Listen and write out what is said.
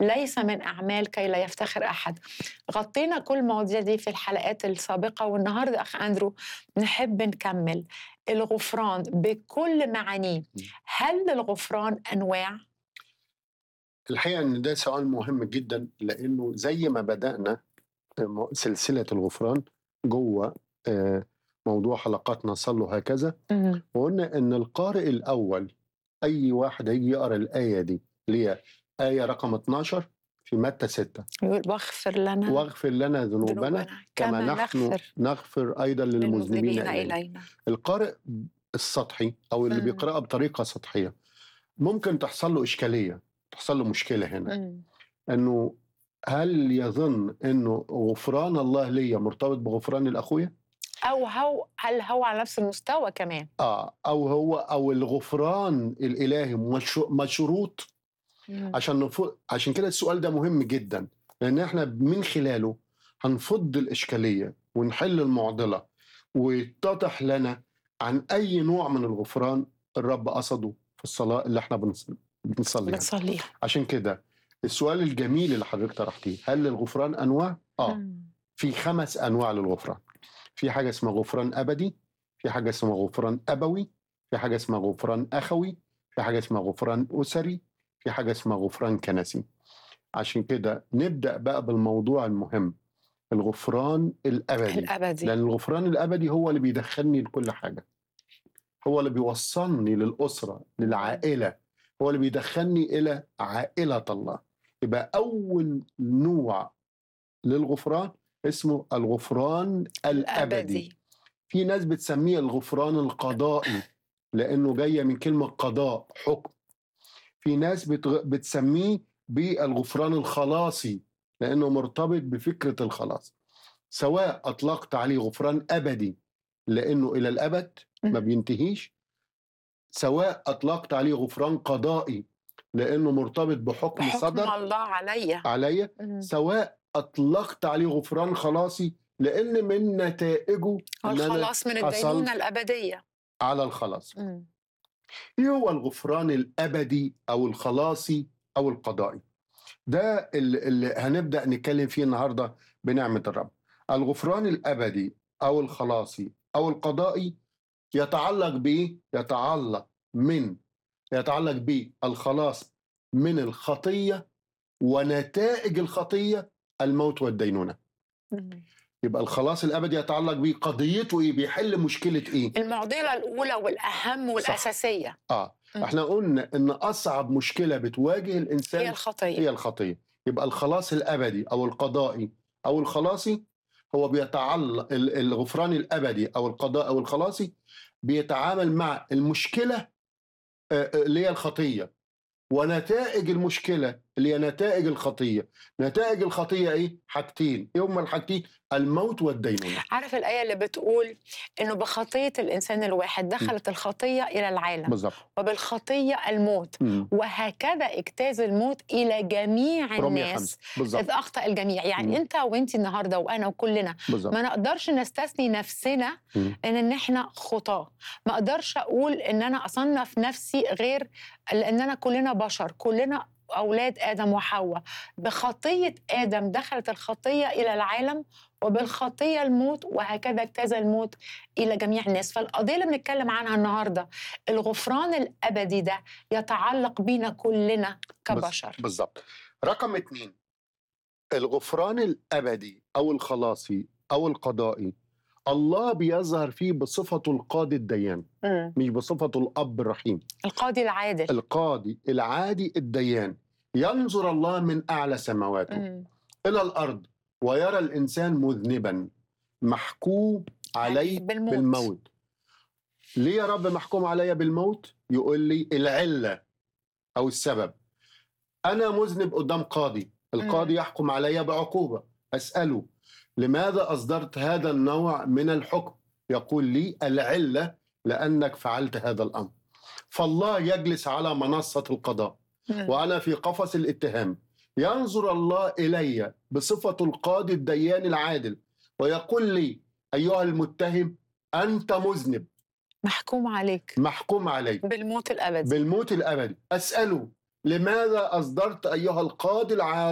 ليس من أعمال كي لا يفتخر أحد غطينا كل المواضيع دي في الحلقات السابقة والنهاردة أخ أندرو نحب نكمل الغفران بكل معانيه هل للغفران أنواع؟ الحقيقه ان ده سؤال مهم جدا لانه زي ما بدانا سلسله الغفران جوه آه، موضوع حلقاتنا صلوا هكذا مم. وقلنا ان القارئ الاول اي واحد هيجي يقرا الايه دي اللي هي ايه رقم 12 في متى 6 يقول واغفر لنا واغفر لنا ذنوبنا كما نحن نغفر نغفر ايضا للمذنبين للمذنبين الينا إلينا القارئ السطحي او اللي مم. بيقراها بطريقه سطحيه ممكن تحصل له اشكاليه تحصل له مشكله هنا مم. انه هل يظن انه غفران الله ليا مرتبط بغفران الاخويا؟ أو هو هل هو على نفس المستوى كمان؟ اه او هو او الغفران الالهي مشرو- مشروط مم. عشان نفو... عشان كده السؤال ده مهم جدا لان احنا من خلاله هنفض الاشكاليه ونحل المعضله ويتضح لنا عن اي نوع من الغفران الرب قصده في الصلاه اللي احنا بنص- بنصليها بنصليها عشان كده السؤال الجميل اللي حضرتك طرحتيه هل للغفران انواع؟ اه مم. في خمس انواع للغفران في حاجه اسمها غفران ابدي في حاجه اسمها غفران ابوي في حاجه اسمها غفران اخوي في حاجه اسمها غفران اسري في حاجه اسمها غفران كنسي عشان كده نبدا بقى بالموضوع المهم الغفران الابدي الأبدي لان الغفران الابدي هو اللي بيدخلني لكل حاجه هو اللي بيوصلني للاسره للعائله هو اللي بيدخلني الى عائله الله يبقى اول نوع للغفران اسمه الغفران الابدي الأبدي في ناس بتسميه الغفران القضائي لانه جايه من كلمه قضاء حكم في ناس بتغ... بتسميه بالغفران الخلاصي لانه مرتبط بفكره الخلاص سواء اطلقت عليه غفران ابدي لانه الى الابد ما مم. بينتهيش سواء اطلقت عليه غفران قضائي لانه مرتبط بحكم بحكم صدر الله عليا عليا مم. سواء اطلقت عليه غفران خلاصي لان من نتائجه ان انا والخلاص من حصلت الدينونة الأبدية على الخلاص مم. ايه هو الغفران الابدي او الخلاصي او القضائي ده اللي, اللي هنبدا نتكلم فيه النهارده بنعمه الرب الغفران الابدي او الخلاصي او القضائي يتعلق بايه يتعلق من يتعلق بالخلاص من الخطيه ونتائج الخطيه الموت والدينونه مم. يبقى الخلاص الابدي يتعلق بيه قضيته ايه بيحل مشكله ايه المعضلة الأولى والأهم والأساسية اه مم. احنا قلنا ان اصعب مشكله بتواجه هي الانسان الخطية هي الخطيه يبقى الخلاص الابدي او القضائي او الخلاصي هو بيتعلق ال- الغفران الابدي او القضاء او الخلاصي بيتعامل مع المشكله آه، آه، اللي هي الخطيه ونتائج المشكله اللي هي نتائج الخطيه نتائج الخطيه ايه حاجتين ايه هما الحاجتين الموت والدينونه عارف الآية اللي بتقول إنه بخطية الإنسان الواحد دخلت الخطية إلى العالم بالظبط وبالخطية الموت مم. وهكذا اجتاز الموت إلى جميع رمية الناس خمسة بالظبط إذ أخطأ الجميع يعني مم. أنت وأنت النهاردة وأنا وكلنا بالظبط ما نقدرش نستثني نفسنا مم. ان ان احنا خطاه ما اقدرش اقول ان انا اصنف نفسي غير لاننا كلنا بشر كلنا اولاد ادم وحواء بخطيه ادم دخلت الخطيه الى العالم وبالخطيه الموت وهكذا اجتاز الموت الى جميع الناس فالقضيه اللي بنتكلم عنها النهارده الغفران الابدي ده يتعلق بينا كلنا كبشر بالظبط رقم اتنين الغفران الابدي او الخلاصي او القضائي الله بيظهر فيه بصفته القاضي الديان مم. مش بصفته الاب الرحيم القاضي العادل القاضي العادي الديان ينظر الله من اعلى سماواته مم. الى الارض ويرى الانسان مذنبا محكوم عليه بالموت. بالموت ليه يا رب محكوم عليا بالموت يقول لي العله او السبب انا مذنب قدام قاضي القاضي يحكم عليا بعقوبه اساله لماذا اصدرت هذا النوع من الحكم يقول لي العله لانك فعلت هذا الامر فالله يجلس على منصه القضاء مم. وانا في قفص الاتهام ينظر الله الي بصفه القاضي الديان العادل ويقول لي ايها المتهم انت مذنب محكوم عليك محكوم عليك بالموت الابدي بالموت الابدي اساله لماذا أصدرت أيها القاضي العادل